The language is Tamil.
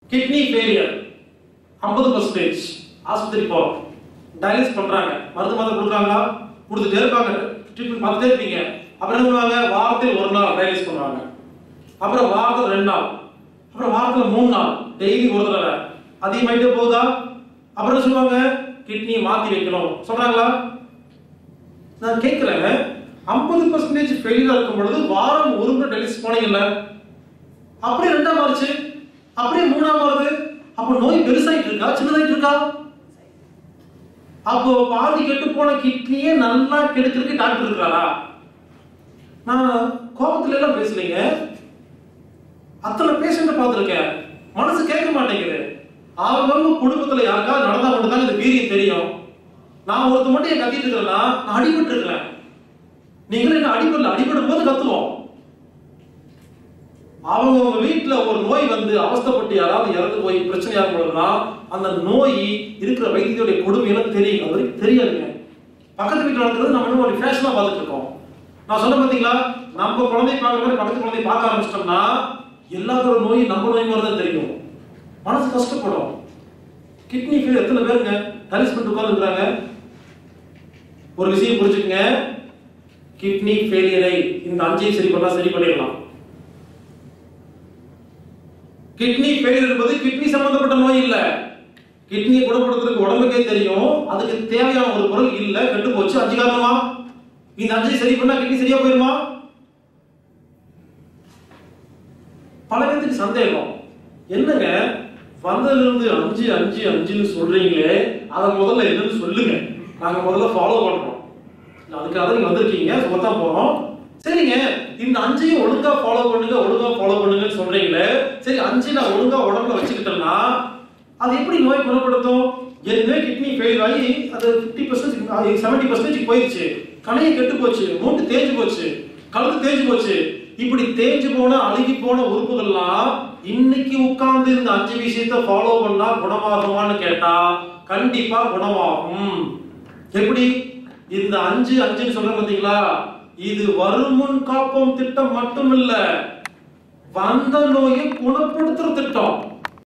கிட்னி ஃபெயிலியர் ஐம்பது பர்சன்டேஜ் ஆஸ்பத்திரி போறோம் டயாலிஸ் பண்றாங்க மருந்து மாத்திரை கொடுக்குறாங்களா கொடுத்துட்டே இருப்பாங்க ட்ரீட்மெண்ட் பார்த்துட்டே இருப்பீங்க அப்புறம் என்ன பண்ணுவாங்க வாரத்தில் ஒரு நாள் டயாலிஸ் பண்ணுவாங்க அப்புறம் வாரத்தில் ரெண்டு நாள் அப்புறம் வாரத்தில் மூணு நாள் டெய்லி ஒரு தடவை அதிகமாயிட்டே போகுதா அப்புறம் என்ன சொல்லுவாங்க கிட்னியை மாத்தி வைக்கணும் சொல்றாங்களா நான் கேட்கிறேன் ஐம்பது பர்சன்டேஜ் ஃபெயிலியர் இருக்கும் பொழுது வாரம் ஒரு முறை டெலிஸ் போனீங்கல்ல அப்படியே ரெண்டாம் மாறுச்சு அப்படியே மூணாம் மாறுது அப்போ நோய் பெருசாயிட்டு இருக்கா சின்னதாயிட்டு இருக்கா அப்போ பாதி கெட்டு போன கிட்னியே நல்லா கெடுக்கிறதுக்கு டாக்டர் இருக்கிறாரா நான் கோபத்துல எல்லாம் பேசலைங்க அத்தனை பேஷண்ட்டை பார்த்துருக்கேன் மனசு கேட்க மாட்டேங்குது அவங்க குடும்பத்துல யாருக்காவது நடந்தா மட்டும் தான் இந்த வீரியம் தெரியும் நான் ஒருத்த மட்டும் என் கத்திட்டு இருக்கிறேன்னா நான் அடிபட்டு இருக்கிறேன் நீங்களும் என்ன அடிபடல அடிபடும் போது கத்துவோம் அவங்க உங்க வீட்டுல ஒரு நோய் வந்து அவஸ்தைப்பட்டு யாராவது இறந்து போய் பிரச்சனையா போடுறதுனா அந்த நோய் இருக்கிற வைத்தியோடைய கொடுமை எல்லாம் தெரியும் அது வரைக்கும் தெரியாதுங்க பக்கத்து வீட்டுல நடக்கிறது நம்ம இன்னும் ஒரு ஃபேஷனா பார்த்துட்டு இருக்கோம் நான் சொன்ன பாத்தீங்களா நம்ம குழந்தை பார்க்குற மாதிரி பக்கத்து குழந்தை பார்க்க ஆரம்பிச்சிட்டோம்னா எல்லாத்தோட நோய் நம்ம நோய் மாதிரி தான் தெரியும் மனசு கஷ்டப்படும் கிட்னி ஃபெயில் எத்தனை பேருங்க டயாலிஸ் பண்ணிட்டு உட்கார்ந்துருக்காங்க ஒரு விஷயம் புரிஞ்சுக்கங்க கிட்னி ஃபெயிலியரை இந்த அஞ்சையும் சரி பண்ணா சரி பண்ணிடலாம் கிட்னி ஃபெயிலியர் என்பது கிட்னி சம்பந்தப்பட்ட நோய் இல்ல கிட்னியை குணப்படுத்துறதுக்கு உடம்புக்கே தெரியும் அதுக்கு தேவையான ஒரு பொருள் இல்ல கெட்டு போச்சு அஞ்சு காரணமா இந்த அஞ்சு சரி பண்ணா கிட்னி சரியா போயிருமா பல பேருக்கு சந்தேகம் என்னங்க வந்ததுல இருந்து அஞ்சு அஞ்சு அஞ்சுன்னு சொல்றீங்களே அதை முதல்ல என்னன்னு சொல்லுங்க நாங்க முதல்ல ஃபாலோ பண்றோம் அதுக்காக நீங்க வந்திருக்கீங்க சுமத்தான் போறோம் சரிங்க இந்த அஞ்சையும் ஒழுங்கா ஃபாலோ பண்ணுங்க ஒழுங்கா ஃபாலோ பண்ணுங்கன்னு சொல்றீங்களே சரி அஞ்சு நான் ஒழுங்கா உடம்புல வச்சுக்கிட்டேன்னா அது எப்படி நோய் குணப்படுத்தும் ஏற்கனவே கிட்னி ஃபெயில் ஆகி அது ஃபிஃப்டி பர்சன்ட் செவன்டி பர்சன்டேஜ் போயிடுச்சு கணையை கெட்டு போச்சு மூட்டு தேஞ்சு போச்சு கழுத்து தேஞ்சு போச்சு இப்படி தேஞ்சு போன அழுகி போன உறுப்புகள்லாம் இன்னைக்கு உட்கார்ந்து இந்த அஞ்சு விஷயத்தை ஃபாலோ பண்ணா குணமாகுமான்னு கேட்டா கண்டிப்பா குணமாகும் எப்படி இந்த அஞ்சு அஞ்சுன்னு சொல்ற பாத்தீங்களா இது வருமுன் காப்போம் திட்டம் மட்டும் இல்ல வந்த நோயை குணப்படுத்துற திட்டம்